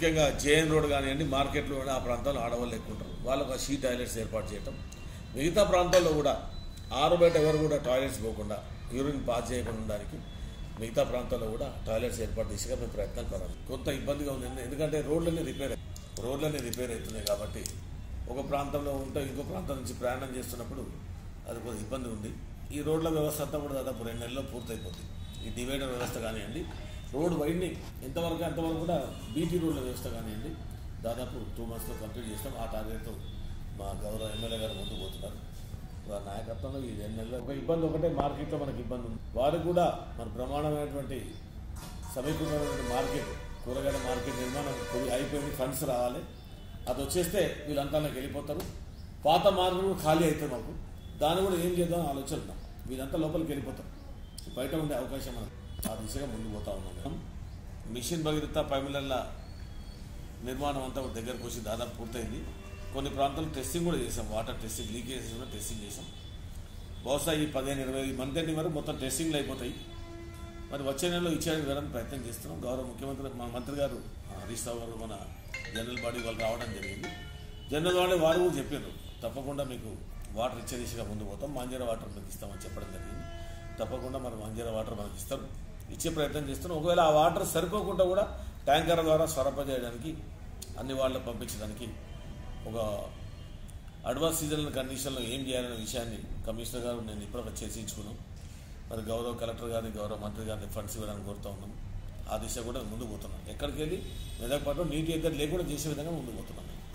ముఖ్యంగా JN road కానివ్వండి మార్కెట్లో కూడా ఆ ప్రాంతాల్లో ఆడవాళ్ళు ఎక్కువ ఉంటారు వాళ్ళకు ఆ షీ టాయిలెట్స్ ఏర్పాటు చేయటం మిగతా ప్రాంతాల్లో కూడా ఆరు బయట ఎవరు కూడా టాయిలెట్స్ పోకుండా యూరిన్ పాస్ చేయకుండా ఉండడానికి మిగతా ప్రాంతాల్లో కూడా టాయిలెట్స్ ఏర్పాటు దిశగా మేము ప్రయత్నాలు కొనాలి కొంత ఇబ్బందిగా ఉంది ఎందుకంటే రోడ్లన్నీ రిపేర్ రోడ్లన్నీ రిపేర్ అవుతున్నాయి కాబట్టి ఒక ప్రాంతంలో ఉంటే ఇంకో ప్రాంతం నుంచి ప్రయాణం చేస్తున్నప్పుడు అది కొద్దిగా ఇబ్బంది ఉంది ఈ రోడ్ల వ్యవస్థ అంతా కూడా దాదాపు రెండు నెలల్లో పూర్తయిపోతుంది ఈ డివైడర్ వ్యవస్థ కానివ్వండి రోడ్ వైడ్నింగ్ ఎంతవరకు అంతవరకు కూడా బీటీ రోడ్ల వ్యవస్థ కానివ్వండి దాదాపు టూ మంత్స్లో కంప్లీట్ చేస్తాం ఆ టార్గెట్తో మా గౌరవ ఎమ్మెల్యే గారు ముందుకు పోతున్నారు వారి నాయకత్వంలో ఈ రెండు నెలలు ఒక ఇబ్బంది ఒకటే మార్కెట్లో మనకి ఇబ్బంది ఉంది వారికి కూడా మన బ్రహ్మాండమైనటువంటి సమీకృతమైనటువంటి మార్కెట్ కూరగాయల మార్కెట్ నిర్మాణం కొద్ది అయిపోయింది ఫండ్స్ రావాలి అది వచ్చేస్తే వీళ్ళంతా నాకు వెళ్ళిపోతారు పాత మార్గం కూడా ఖాళీ అవుతుంది మాకు దాన్ని కూడా ఏం చేద్దాం ఆలోచన ఉన్నాం వీళ్ళంతా లోపలికి వెళ్ళిపోతారు బయట ఉండే అవకాశం మనకు ఆ దిశగా ముందుకు పోతా ఉన్నాం మేము మిషన్ భగీరథ పైమిళ్ళ నిర్మాణం అంతా కూడా దగ్గరకు వచ్చి దాదాపు పూర్తయింది కొన్ని ప్రాంతాల్లో టెస్టింగ్ కూడా చేసాం వాటర్ టెస్టింగ్ లీకేజెస్ కూడా టెస్టింగ్ చేసాం బహుశా ఈ పదిహేను ఇరవై మంత్ ఎండింగ్ వరకు మొత్తం టెస్టింగ్లు అయిపోతాయి మరి వచ్చే నెలలో ఇచ్చేయడానికి వెళ్ళడానికి ప్రయత్నం చేస్తున్నాం గౌరవ ముఖ్యమంత్రి మన మంత్రి గారు ఆ, హరీష్ రావు గారు మన జనరల్ బాడీ వాళ్ళు రావడం జరిగింది జనరల్ బాడీ వారు కూడా చెప్పారు తప్పకుండా మీకు వాటర్ ఇచ్చే దిశగా ముందు పోతాం మాంజీరా వాటర్ మీకు ఇస్తామని చెప్పడం జరిగింది తప్పకుండా మరి మాంజీరా వాటర్ మనకి ఇస్తారు ఇచ్చే ప్రయత్నం చేస్తున్నాం ఒకవేళ ఆ వాటర్ సరిపోకుండా కూడా ట్యాంకర్ ద్వారా సరఫరా చేయడానికి అన్ని వాళ్ళకు పంపించడానికి ఒక అడ్వాన్స్ సీజన్ కండిషన్లో ఏం చేయాలనే విషయాన్ని కమిషనర్ గారు నేను ఇప్పటివరకు చర్చించుకున్నాం మరి గౌరవ కలెక్టర్ గారిని గౌరవ మంత్రి గారిని ఫండ్స్ ఇవ్వడానికి కోరుతా ఉన్నాం ఆ దిశ కూడా ముందుకు పోతున్నాం ఎక్కడికి వెళ్ళి మెదక్ పాటు నీటి ఎద్దరు లేకుండా చేసే విధంగా ముందుకు పోతున్నాం మేము.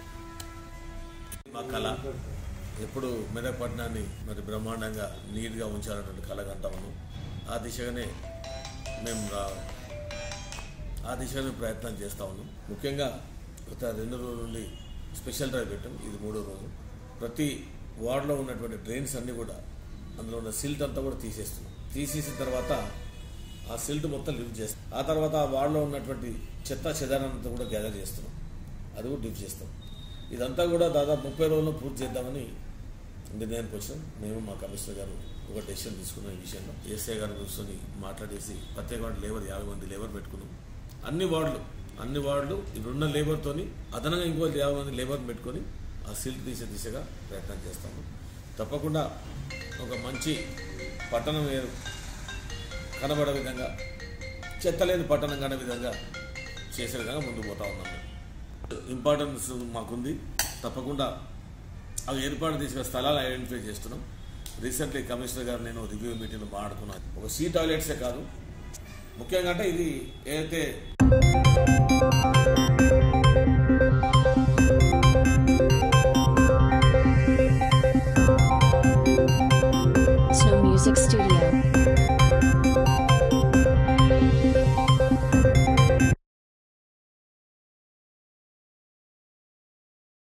మా కళ ఎప్పుడు మెదక్ పట్టణాన్ని మరి బ్రహ్మాండంగా నీట్గా ఉంచాలన్నటువంటి కళ కంటా ఉన్నాం ఆ దిశగానే మేము రా- ఆ దిశగానే ప్రయత్నం చేస్తూ ఉన్నాం ముఖ్యంగా గత రెండు రోజుల నుండి స్పెషల్ డ్రైవ్ పెట్టాం ఇది మూడో రోజు ప్రతి వార్డులో ఉన్నటువంటి డ్రైన్స్ అన్నీ కూడా అందులో ఉన్న సిల్ట్ అంతా కూడా తీసేస్తున్నాం తీసేసిన తర్వాత ఆ సిల్ట్ మొత్తం లిఫ్ట్ చేస్తాం ఆ తర్వాత ఆ వార్డులో ఉన్నటువంటి చెత్త చెదారంతా కూడా గ్యాదర్ చేస్తున్నాం అది కూడా లిఫ్ట్ చేస్తాం ఇదంతా కూడా దాదాపు ముప్పై రోజుల్లో పూర్తి చేద్దామని నిర్ణయానికి వచ్చాం మేము మా కమిషనర్ గారు ఒక డెసిషన్ తీసుకున్నాం ఈ విషయంలో ఎస్ఐ గారు కూర్చొని మాట్లాడేసి ప్రత్యేకమైన లేబర్ యాభై మంది లేబర్ పెట్టుకున్నాం అన్ని వార్డులు అన్ని వార్డులు ఇప్పుడున్న లేబర్తోని అదనంగా ఇంకో యాభై మంది లేబర్ని పెట్టుకొని ఆ సిల్ట్ తీసే దిశగా ప్రయత్నం చేస్తాము తప్పకుండా ఒక మంచి పట్టణం ఏ- కనబడే విధంగా చెత్త లేని పట్టణం కనే విధంగా చేసే విధంగా ముందుకు పోతా ఉన్నాం మేము ఇంపార్టెన్స్ మాకుంది తప్పకుండా అవి ఏర్పాటు తీసుకున్న స్థలాలు ఐడెంటిఫై చేస్తున్నాం రీసెంట్లీ కమిషనర్ గారు నేను రివ్యూ మీటింగ్లో మాట్లాడుకున్నాను ఒక సీ టాయిలెట్సే కాదు ముఖ్యంగా అంటే ఇది ఏదైతే Snow Music Studio.